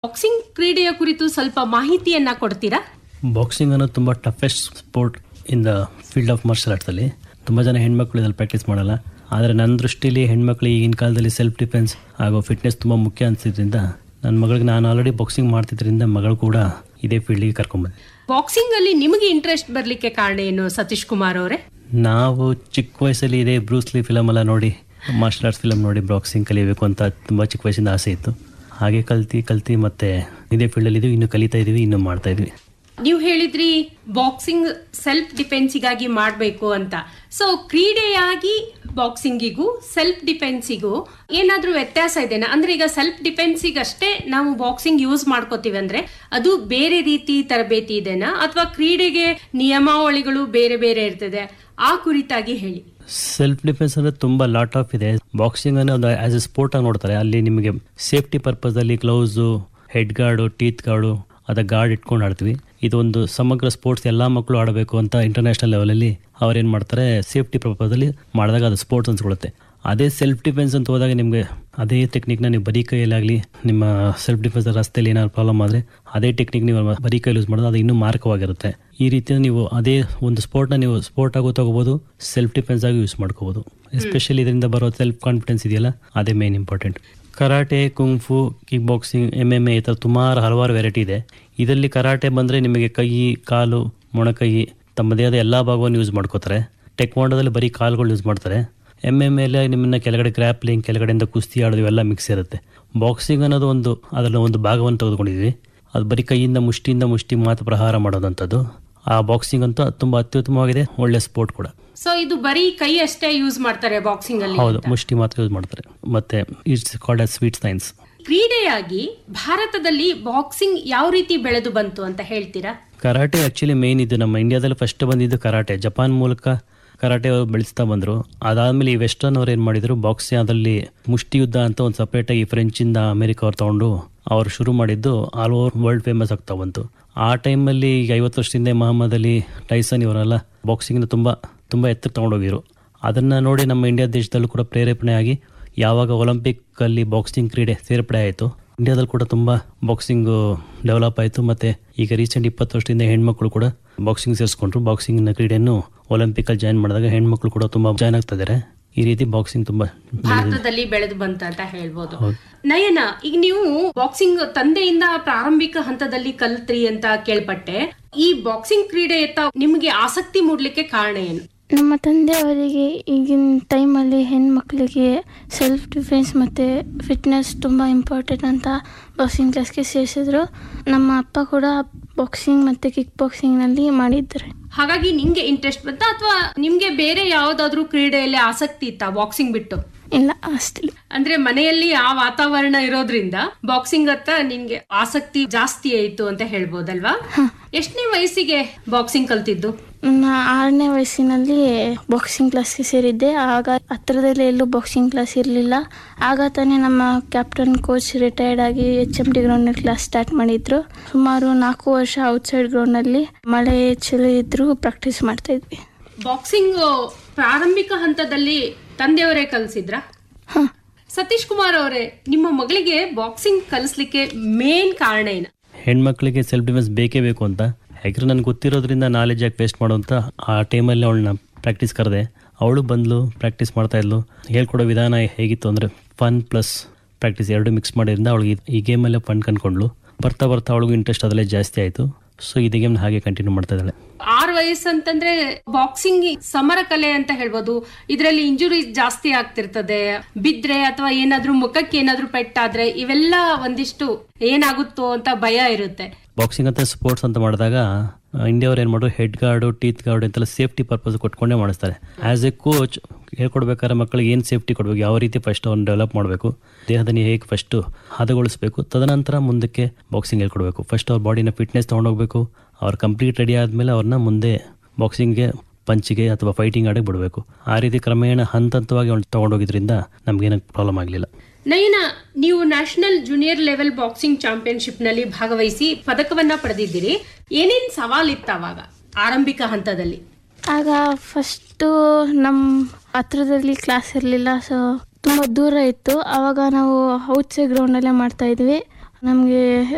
boxing ಕ್ರೀಡೆಯ ಕುರಿತು ಸ್ವಲ್ಪ ಮಾಹಿತಿಯನ್ನ ಕೊಡ್ತೀರಾ ಬಾಕ್ಸಿಂಗ್ ಅನ್ನೋದು ತುಂಬ toughest sport in the field of martial ಆರ್ಟ್ಸಲ್ಲಿ ತುಂಬ ಜನ ಹೆಣ್ಮಕ್ಳು ಇದ್ರಲ್ಲಿ ಪ್ರಾಕ್ಟೀಸ್ ಮಾಡಲ್ಲ ಆದರೆ ನನ್ನ ದೃಷ್ಟಿಲಿ ಹೆಣ್ಮಕ್ಳು ಈಗಿನ ಕಾಲದಲ್ಲಿ ಸೆಲ್ಫ್ ಡಿಫೆನ್ಸ್ ಹಾಗೂ ಫಿಟ್ನೆಸ್ ತುಂಬ ಮುಖ್ಯ ಅನಿಸಿದ್ರಿಂದ ನನ್ನ ಮಗಳಿಗೆ ನಾನು ಆಲ್ರೆಡಿ ಬಾಕ್ಸಿಂಗ್ ಮಾಡ್ತಿದ್ರಿಂದ ಮಗಳು ಕೂಡ ಇದೇ ಫೀಲ್ಡಿಗೆ ಕರ್ಕೊಂಬಂದೆ ಬಾಕ್ಸಿಂಗ್ ಅಲ್ಲಿ ನಿಮಗೆ ಇಂಟ್ರೆಸ್ಟ್ ಬರ್ಲಿಕ್ಕೆ ಕಾರಣ ಏನು ಸತೀಶ್ ಕುಮಾರ್ ಅವರೇ ನಾವು ಚಿಕ್ಕ ವಯಸ್ಸಲ್ಲಿ ಇದೇ ಬ್ರೂಸ್ಲಿ ಫಿಲಮ್ ಎಲ್ಲ ನೋಡಿ ಮಾರ್ಷಲ್ ಆರ್ಟ್ಸ್ ಫಿಲಮ್ ನೋಡಿ ಬಾಕ್ಸಿಂಗ್ ಕಲಿಬೇಕು ಅಂತ ತುಂಬ ಚಿಕ್ಕ ವಯಸ್ಸಿಂದ ಆಸೆ ಇತ್ತು ಹಾಗೆ ಕಲ್ತಿ ಕಲ್ತಿ ಮತ್ತೆ ಇದೇ ಫೀಲ್ಡಲ್ಲಿ ಇದೀವಿ ಇನ್ನು ಕಲಿತಾ ಇದೀವಿ ಇನ್ನು ಮಾಡ್ತಾ ಇದೀವಿ ನೀವು ಹೇಳಿದ್ರಿ ಬಾಕ್ಸಿಂಗ್ ಸೆಲ್ಫ್ ಡಿಫೆನ್ಸಿಗಾಗಿ ಮಾಡಬೇಕು ಅಂತ ಸೊ ಕ್ರೀಡೆಯಾಗಿ ಬಾಕ್ಸಿಂಗಿಗೂ ಸೆಲ್ಫ್ ಡಿಫೆನ್ಸಿಗೂ ಏನಾದ್ರೂ ವ್ಯತ್ಯಾಸ ಇದೆನಾ ಅಂದ್ರೆ ಈಗ ಸೆಲ್ಫ್ ಡಿಫೆನ್ಸಿಗಷ್ಟೇ ನಾವು ಬಾಕ್ಸಿಂಗ್ ಯೂಸ್ ಮಾಡ್ಕೋತೀವಿ ಅಂದ್ರೆ ಅದು ಬೇರೆ ರೀತಿ ತರಬೇತಿ ಇದೆನಾ ಅಥವಾ ಕ್ರೀಡೆಗೆ ನಿಯಮಾವಳಿಗಳು ಬೇರೆ ಬೇರೆ ಇರ್ತದೆ ಆ ಕುರಿತಾಗಿ ಹೇಳಿ ಸೆಲ್ಫ್ ಡಿಫೆನ್ಸ್ ಅಂದ್ರೆ ತುಂಬಾ ಲಾಟ್ ಆಫ್ ಇದೆ ಬಾಕ್ಸಿಂಗ್ ಅನ್ನೋ ಒಂದು ಆಸ್ ಎ ಸ್ಪೋರ್ಟ್ ಆಗಿ ನೋಡ್ತಾರೆ ಅಲ್ಲಿ ನಿಮಗೆ ಸೇಫ್ಟಿ ಪರ್ಪಸ್ ಅಲ್ಲಿ gloves head guard teeth guard ಅದ ಗಾರ್ಡ್ ಇಟ್ಕೊಂಡು ಆಡ್ತೀವಿ ಇದೊಂದು ಸಮಗ್ರ ಸ್ಪೋರ್ಟ್ಸ್ ಎಲ್ಲಾ ಮಕ್ಕಳು ಆಡಬೇಕು ಅಂತ ಇಂಟರ್ನ್ಯಾಷನಲ್ ಲೆವೆಲಲ್ಲಿ ಅವ್ರೇನ್ ಮಾಡ್ತಾರೆ ಸೇಫ್ಟಿ ಪರ್ಪಸ್ ಅಲ್ಲಿ ಮಾಡಿದಾಗ ಅದು ಸ್ಪೋರ್ಟ್ಸ್ ಅನ್ಸ್ಕೊಳ್ಳುತ್ತೆ ಅದೇ ಸೆಲ್ಫ್ ಡಿಫೆನ್ಸ್ ಅಂತ ಹೋದಾಗ ನಿಮಗೆ ಅದೇ ಟೆಕ್ನಿಕ್ನ ನೀವು ಬರೀ ಕೈಯಲ್ಲಾಗಲಿ ನಿಮ್ಮ ಸೆಲ್ಫ್ ಡಿಫೆನ್ಸ್ ರಸ್ತೆಯಲ್ಲಿ ಏನಾದ್ರು ಪ್ರಾಬ್ಲಮ್ ಆದರೆ ಅದೇ ಟೆಕ್ನಿಕ್ ನೀವು ಬರೀ ಕೈಯಲ್ಲಿ ಯೂಸ್ ಮಾಡೋದು ಅದು ಇನ್ನೂ ಮಾರ್ಕವಾಗಿರುತ್ತೆ ಈ ರೀತಿ ನೀವು ಅದೇ ಒಂದು ಸ್ಪೋರ್ಟ್ನ ನೀವು ಸ್ಪೋರ್ಟ್ ಆಗೋ ತಗೋಬಹುದು ಸೆಲ್ಫ್ ಡಿಫೆನ್ಸ್ ಆಗಿ ಯೂಸ್ ಮಾಡ್ಕೋಬಹುದು ಎಸ್ಪೆಷಲಿ ಇದರಿಂದ ಬರೋ ಸೆಲ್ಫ್ ಕಾನ್ಫಿಡೆನ್ಸ್ ಇದೆಯಲ್ಲ ಅದೇ main important karate kung fu kick boxing M M A ಈ ಥರ ಸುಮಾರು ಹಲವಾರು ವೆರೈಟಿ ಇದೆ ಇದರಲ್ಲಿ ಕರಾಟೆ ಬಂದರೆ ನಿಮಗೆ ಕೈ ಕಾಲು ಮೊಣಕೈ ತಮ್ಮದೇ ಆದ ಎಲ್ಲ ಭಾಗವನ್ನು ಯೂಸ್ ಮಾಡ್ಕೋತಾರೆ ಟೆಕ್ವಾಂಡೋದಲ್ಲಿ ಬರೀ ಕಾಲುಗಳು ಯೂಸ್ ಮಾಡ್ತಾರೆ ಎಮ್ ಎಮ್ ಎಲ್ ನಿಮ್ಮನ್ನ ಕೆಳಗಡೆ ಗ್ರ್ಯಾಪ್ಲಿಂಗ್ ಕೆಳಗಡೆಯಿಂದ ಕುಸ್ತಿ ಆಡೋದು ಇವೆಲ್ಲ ಮಿಕ್ಸ್ ಇರುತ್ತೆ ಬಾಕ್ಸಿಂಗ್ ಅನ್ನೋದು ಒಂದು ಅದರಲ್ಲಿ ಒಂದು ಭಾಗವನ್ನು ತೆಗೆದುಕೊಂಡಿದ್ವಿ ಅದು ಬರೀ ಕೈಯಿಂದ ಮುಷ್ಟಿಯಿಂದ ಮುಷ್ಟಿ ಮಾತ್ರ ಪ್ರಹಾರ ಮಾಡೋದಂಥದ್ದು ಆ ಬಾಕ್ಸಿಂಗ್ ಅಂತೂ ತುಂಬ ಅತ್ಯುತ್ತಮವಾಗಿದೆ ಒಳ್ಳೆ ಸ್ಪೋರ್ಟ್ ಕೂಡ ಸೊ ಇದು ಬರೀ ಕೈ ಅಷ್ಟೇ ಯೂಸ್ ಮಾಡ್ತಾರೆ ಬಾಕ್ಸಿಂಗ್ ಅಲ್ಲಿ ಹೌದು ಮುಷ್ಟಿ ಮಾತ್ರ ಯೂಸ್ ಮಾಡ್ತಾರೆ ಮತ್ತೆ it's called as sweet science ಕ್ರೀಡೆಯಾಗಿ ಭಾರತದಲ್ಲಿ ಬಾಕ್ಸಿಂಗ್ ಯಾವ ರೀತಿ ಬೆಳೆದು ಬಂತು ಅಂತ ಹೇಳ್ತೀರಾ ಕರಾಟೆ ಆಕ್ಚುಲಿ ಮೇನ್ ಇದು ನಮ್ಮ ಇಂಡಿಯಾದಲ್ಲಿ ಫಸ್ಟ್ ಬಂದಿದ್ದು ಕರಾಟೆ ಜಪಾನ್ ಮೂಲಕ ಕರಾಟೆ ಅವ್ರು ಬೆಳೆಸ್ತಾ ಬಂದರು ಅದಾದಮೇಲೆ ಈ ವೆಸ್ಟರ್ನ್ ಅವ್ರು ಏನು ಮಾಡಿದ್ರು ಬಾಕ್ಸಿಂಗ್ ಅದರಲ್ಲಿ ಮುಷ್ಟಿ ಯುದ್ಧ ಅಂತ ಒಂದು ಸಪ್ರೇಟಾಗಿ ಫ್ರೆಂಚಿಂದ ಅಮೆರಿಕ ಅವ್ರು ತೊಗೊಂಡು ಅವ್ರು ಶುರು ಮಾಡಿದ್ದು ಆಲ್ ಓವರ್ ವರ್ಲ್ಡ್ ಫೇಮಸ್ ಆಗ್ತಾ ಬಂತು ಆ ಟೈಮಲ್ಲಿ ಈಗ ಐವತ್ತು ವರ್ಷದಿಂದ ಮಹಮ್ಮದ್ ಅಲಿ ಟೈಸನ್ ಇವರೆಲ್ಲ ಬಾಕ್ಸಿಂಗ್ನ ತುಂಬ ತುಂಬ ಎತ್ತರ ತೊಗೊಂಡೋಗಿರು ಅದನ್ನು ನೋಡಿ ನಮ್ಮ ಇಂಡಿಯಾ ದೇಶದಲ್ಲೂ ಕೂಡ ಪ್ರೇರೇಪಣೆ ಆಗಿ ಯಾವಾಗ ಒಲಿಂಪಿಕ್ ಅಲ್ಲಿ ಬಾಕ್ಸಿಂಗ್ ಕ್ರೀಡೆ ಸೇರ್ಪಡೆ ಆಯಿತು ಇಂಡಿಯಾದಲ್ಲಿ ಕೂಡ ತುಂಬ ಬಾಕ್ಸಿಂಗ್ ಡೆವಲಪ್ ಆಯಿತು ಮತ್ತೆ ಈಗ ರೀಸೆಂಟ್ ಇಪ್ಪತ್ತು ವರ್ಷದಿಂದ ಹೆಣ್ಮಕ್ಳು ಕೂಡ ಬಾಕ್ಸಿಂಗ್ ಸೇರಿಸ್ಕೊಂಡ್ರು ಬಾಕ್ಸಿಂಗ್ ಕ್ರೀಡೆಯನ್ನು ಒಲಿಂಪಿಕ್ ಅಲ್ಲಿ ಜಾಯ್ನ್ ಮಾಡಿದಾಗ ಹೆಣ್ಮಕ್ಳು ಕೂಡ ತುಂಬಾ ಜಾಯ್ನ್ ಆಗ್ತಾ ಇದ್ದಾರೆ ಈ ರೀತಿ ಬಾಕ್ಸಿಂಗ್ ತುಂಬಾ ಭಾರತದಲ್ಲಿ ಬೆಳೆದು ಬಂತ ಅಂತ ಹೇಳ್ಬೋದು ನಯನ ಈಗ ನೀವು ಬಾಕ್ಸಿಂಗ್ ತಂದೆಯಿಂದ ಪ್ರಾರಂಭಿಕ ಹಂತದಲ್ಲಿ ಕಲ್ತ್ರಿ ಅಂತ ಕೇಳ್ಪಟ್ಟೆ ಈ ಬಾಕ್ಸಿಂಗ್ ಕ್ರೀಡೆಯತ್ತ ನಿಮಗೆ ಆಸಕ್ತಿ ಮೂಡ್ಲಿಕ್ಕೆ ಕಾರಣ ಏನು ನಮ್ಮ ತಂದೆಯವರಿಗೆ ಈಗಿನ ಟೈಮಲ್ಲಿ ಹೆಣ್ಮಕ್ಳಿಗೆ ಸೆಲ್ಫ್ ಡಿಫೆನ್ಸ್ ಮತ್ತು ಫಿಟ್ನೆಸ್ ತುಂಬ ಇಂಪಾರ್ಟೆಂಟ್ ಅಂತ ಬಾಕ್ಸಿಂಗ್ ಕ್ಲಾಸ್ಗೆ ಸೇರಿಸಿದ್ರು ನಮ್ಮ ಅಪ್ಪ ಕೂಡ ಬಾಕ್ಸಿಂಗ್ ಮತ್ತು ಕಿಕ್ ಬಾಕ್ಸಿಂಗ್ನಲ್ಲಿ ಮಾಡಿದ್ದಾರೆ ಹಾಗಾಗಿ ನಿಮ್ಗೆ ಇಂಟ್ರೆಸ್ಟ್ ಬಂತ ಅಥವಾ ನಿಮ್ಗೆ ಬೇರೆ ಯಾವ್ದಾದ್ರು ಕ್ರೀಡೆಯಲ್ಲಿ ಆಸಕ್ತಿ ಇತ್ತಾ ಬಾಕ್ಸಿಂಗ್ ಬಿಟ್ಟು ಇಲ್ಲ ಅಷ್ಟಿಲ್ಲ ಅಂದ್ರೆ ಮನೆಯಲ್ಲಿ ಆ ವಾತಾವರಣ ಇರೋದ್ರಿಂದ ಬಾಕ್ಸಿಂಗ್ ಹತ್ತ ನಿನ್ಗೆ ಆಸಕ್ತಿ ಜಾಸ್ತಿ ಆಯ್ತು ಅಂತ ಹೇಳ್ಬೋದಲ್ವಾ ಎಷ್ಟನೇ ವಯಸ್ಸಿಗೆ ಬಾಕ್ಸಿಂಗ್ ಕಲ್ತಿದ್ದು ನನ್ನ ಆರನೇ ವಯಸ್ಸಿನಲ್ಲಿ ಬಾಕ್ಸಿಂಗ್ ಕ್ಲಾಸ್ಗೆ ಸೇರಿದ್ದೆ ಆಗ ಹತ್ತಿರದಲ್ಲಿ ಎಲ್ಲೂ ಬಾಕ್ಸಿಂಗ್ ಕ್ಲಾಸ್ ಇರಲಿಲ್ಲ ಆಗ ತಾನೇ ನಮ್ಮ ಕ್ಯಾಪ್ಟನ್ ಕೋಚ್ ರಿಟೈರ್ಡ್ ಆಗಿ ಎಚ್ ಎಮ್ ಡಿ ಗ್ರೌಂಡ್ನಲ್ಲಿ ಕ್ಲಾಸ್ ಸ್ಟಾರ್ಟ್ ಮಾಡಿದ್ರು ಸುಮಾರು ನಾಲ್ಕು ವರ್ಷ ಔಟ್ಸೈಡ್ ಗ್ರೌಂಡ್ನಲ್ಲಿ ಮಳೆ ಚಳಿ ಇದ್ರೂ ಪ್ರಾಕ್ಟೀಸ್ ಮಾಡ್ತಾ ಇದ್ವಿ ಬಾಕ್ಸಿಂಗ್ ಪ್ರಾರಂಭಿಕ ಹಂತದಲ್ಲಿ ತಂದೆಯವರೇ ಕಲಿಸಿದ್ರ ಹಾಂ ಸತೀಶ್ ಕುಮಾರ್ ಅವರೇ ನಿಮ್ಮ ಮಗಳಿಗೆ ಬಾಕ್ಸಿಂಗ್ ಕಲಿಸ್ಲಿಕ್ಕೆ ಮೇನ್ ಕಾರಣ ಏನು ಹೆಣ್ಮಕ್ಳಿಗೆ ಸೆಲ್ಫ್ ಡಿಫೆನ್ಸ್ ಬೇಕೇ ಬೇಕು ಅಂತ ಯಾಕಂದ್ರೆ ನನಗೆ ಗೊತ್ತಿರೋದ್ರಿಂದ ನಾಲೆಜ್ ಯಾಕೆ ವೇಸ್ಟ್ ಮಾಡುವಂತ ಆ ಟೈಮಲ್ಲಿ ಅವಳನ್ನ ಪ್ರಾಕ್ಟೀಸ್ ಕರೆದೆ ಅವಳು ಬಂದ್ಲು ಪ್ರಾಕ್ಟೀಸ್ ಮಾಡ್ತಾ ಇದ್ಲು ಹೇಳ್ಕೊಡೋ ವಿಧಾನ ಹೇಗಿತ್ತು ಅಂದರೆ ಫನ್ ಪ್ಲಸ್ ಪ್ರಾಕ್ಟೀಸ್ ಎರಡು ಮಿಕ್ಸ್ ಮಾಡಿದ್ರಿಂದ ಅವಳಿಗೆ ಈ ಗೇಮಲ್ಲೇ ಫನ್ ಕಂಡ್ಕೊಂಡ್ಲು ಬರ್ತಾ ಬರ್ತಾ ಅವಳಿಗೂ ಇಂಟ್ರೆಸ್ಟ್ ಅದರಲ್ಲೇ ಜಾಸ್ತಿ ಆಯಿತು ಸೊ ಇದೇ ಗೇಮ್ನ ಹಾಗೆ ಕಂಟಿನ್ಯೂ ಮಾಡ್ತಾ ಇದ್ದಾಳೆ ಆರ್ ವಯಸ್ಸಂತಂದ್ರೆ ಬಾಕ್ಸಿಂಗ್ ಸಮರ ಕಲೆ ಅಂತ ಹೇಳ್ಬೋದು ಇದರಲ್ಲಿ ಇಂಜುರಿ ಜಾಸ್ತಿ ಆಗ್ತಿರ್ತದೆ ಬಿದ್ರೆ ಅಥವಾ ಏನಾದ್ರೂ ಮುಖಕ್ಕೆ ಏನಾದ್ರೂ ಪೆಟ್ಟಾದ್ರೆ ಇವೆಲ್ಲ ಒಂದಿಷ್ಟು ಏನಾಗುತ್ತೋ ಅಂತ ಭಯ ಇರುತ್ತೆ ಬಾಕ್ಸಿಂಗ್ ಅಂತ ಸ್ಪೋರ್ಟ್ಸ್ ಅಂತ ಮಾಡಿದಾಗ ಇಂಡಿಯಾವ್ರು ಏನು ಮಾಡೋದು ಹೆಡ್ ಗಾರ್ಡು ಟೀತ್ ಗಾರ್ಡ್ ಅಂತೆಲ್ಲ ಸೇಫ್ಟಿ ಪರ್ಪಸ್ ಕೊಟ್ಕೊಂಡೇ ಮಾಡಿಸ್ತಾರೆ ಆಸ್ ಎ ಕೋಚ್ ಹೇಳ್ಕೊಡ್ಬೇಕಾದ್ರೆ ಮಕ್ಕಳಿಗೆ ಏನು ಸೇಫ್ಟಿ ಕೊಡಬೇಕು ಯಾವ ರೀತಿ ಫಸ್ಟ್ ಅವ್ನು ಡೆವಲಪ್ ಮಾಡಬೇಕು ದೇಹದಲ್ಲಿ ಹೇಗೆ ಫಸ್ಟು ಹದಗೊಳಿಸ್ಬೇಕು ತದನಂತರ ಮುಂದಕ್ಕೆ ಬಾಕ್ಸಿಂಗ್ ಹೇಳ್ಕೊಡ್ಬೇಕು ಫಸ್ಟ್ ಅವ್ರ ಬಾಡಿನ ಫಿಟ್ನೆಸ್ ತೊಗೊಂಡೋಗ್ಬೇಕು ಅವ್ರು ಕಂಪ್ಲೀಟ್ ರೆಡಿ ಆದಮೇಲೆ ಅವ್ರನ್ನ ಮುಂದೆ ಬಾಕ್ಸಿಂಗ್ಗೆ ಪಂಚಿಗೆ ಅಥವಾ ಫೈಟಿಂಗ್ ಆಡಕ್ಕೆ ಬಿಡಬೇಕು ಆ ರೀತಿ ಕ್ರಮೇಣ ಹಂತ ಹಂತವಾಗಿ ಅವ್ನು ತೊಗೊಂಡೋಗಿದ್ರಿಂದ ನಮಗೇನು ಪ್ರಾಬ್ಲಮ್ ಆಗಲಿಲ್ಲ ನಯನ ನೀವು national junior level boxing championship ನಲ್ಲಿ ಭಾಗವಹಿಸಿ ಪದಕವನ್ನ ಪಡೆದಿದ್ದೀರಿ ಏನೇನ್ ಸವಾಲಿತ್ತು ಅವಾಗ ಆರಂಭಿಕ ಹಂತದಲ್ಲಿ ಆಗ ಫಸ್ಟು ನಮ್ಮ ಹತ್ರದಲ್ಲಿ ಕ್ಲಾಸ್ ಇರಲಿಲ್ಲ ಸೊ ತುಂಬ ದೂರ ಇತ್ತು ಆವಾಗ ನಾವು ಔಟ್ಸೈಡ್ ಗ್ರೌಂಡಲ್ಲೇ ಮಾಡ್ತಾ ಇದ್ವಿ ನಮಗೆ